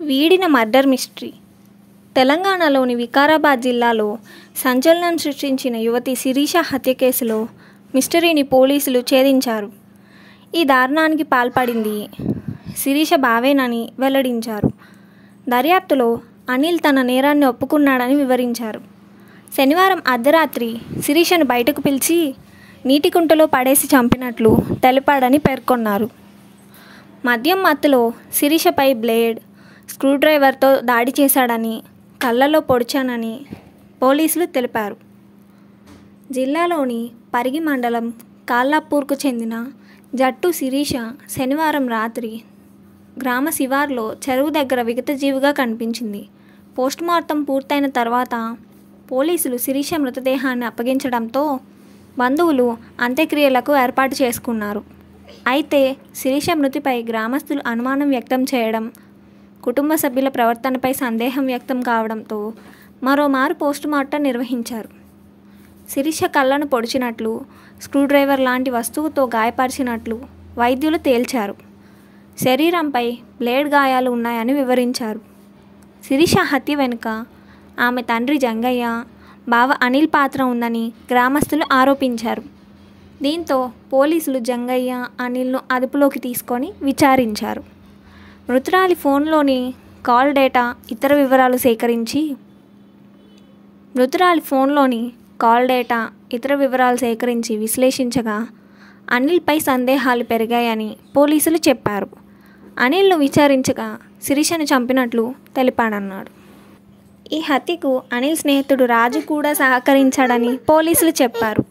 వీడిన murder mystery తెలంగాణలోని వికారాబాద్ జిల్లాలో సంచలనం సృష్టించిన యువతి శిరీష హత్య కేసులో మిస్టరీని పోలీసులు ఛేదించారు ఈ దారుణానికి పాల్పడింది శిరీష బావేనని వెల్లడించారు దర్యాప్తులో అనిల్ తన నేరాన్ని ఒప్పుకున్నాడని వివరించారు శనివారం అర్ధరాత్రి శిరీషను బయటకు పిలిచి నీటి కుంటలో పడేసి చంపినట్లు తెలిపాడని పేర్కొన్నారు మద్యం మత్తులో శిరీషపై బ్లేడ్ స్క్రూడ్రైవర్తో దాడి చేశాడని కళ్ళలో పొడిచానని పోలీసులు తెలిపారు జిల్లాలోని పరిగి మండలం కాల్లాపూర్కు చెందిన జట్టు శిరీష శనివారం రాత్రి గ్రామ శివార్లో చెరువు దగ్గర విగతజీవిగా కనిపించింది పోస్టుమార్టం పూర్తయిన తర్వాత పోలీసులు శిరీష మృతదేహాన్ని అప్పగించడంతో బంధువులు అంత్యక్రియలకు ఏర్పాటు చేసుకున్నారు అయితే శిరీష మృతిపై గ్రామస్తులు అనుమానం వ్యక్తం చేయడం కుటుంబ సభ్యుల ప్రవర్తనపై సందేహం వ్యక్తం కావడంతో మరోమారు పోస్టుమార్టం నిర్వహించారు శిరీష కళ్ళను పొడిచినట్లు స్క్రూడ్రైవర్ లాంటి వస్తువుతో గాయపరిచినట్లు వైద్యులు తేల్చారు శరీరంపై బ్లేడ్ గాయాలు ఉన్నాయని వివరించారు శిరీష హత్య వెనుక ఆమె తండ్రి జంగయ్య బావ అనిల్ పాత్ర ఉందని గ్రామస్తులు ఆరోపించారు దీంతో పోలీసులు జంగయ్య అనిల్ను అదుపులోకి తీసుకొని విచారించారు మృతురాలి ఫోన్లోని కాల్ డేటా ఇతర వివరాలు సేకరించి మృతురాలి ఫోన్లోని కాల్ డేటా ఇతర వివరాలు సేకరించి విశ్లేషించగా అనిల్పై సందేహాలు పెరిగాయని పోలీసులు చెప్పారు అనిల్ను విచారించగా శిరీషను చంపినట్లు తెలిపాడన్నాడు ఈ హత్యకు అనిల్ స్నేహితుడు రాజు కూడా సహకరించాడని పోలీసులు చెప్పారు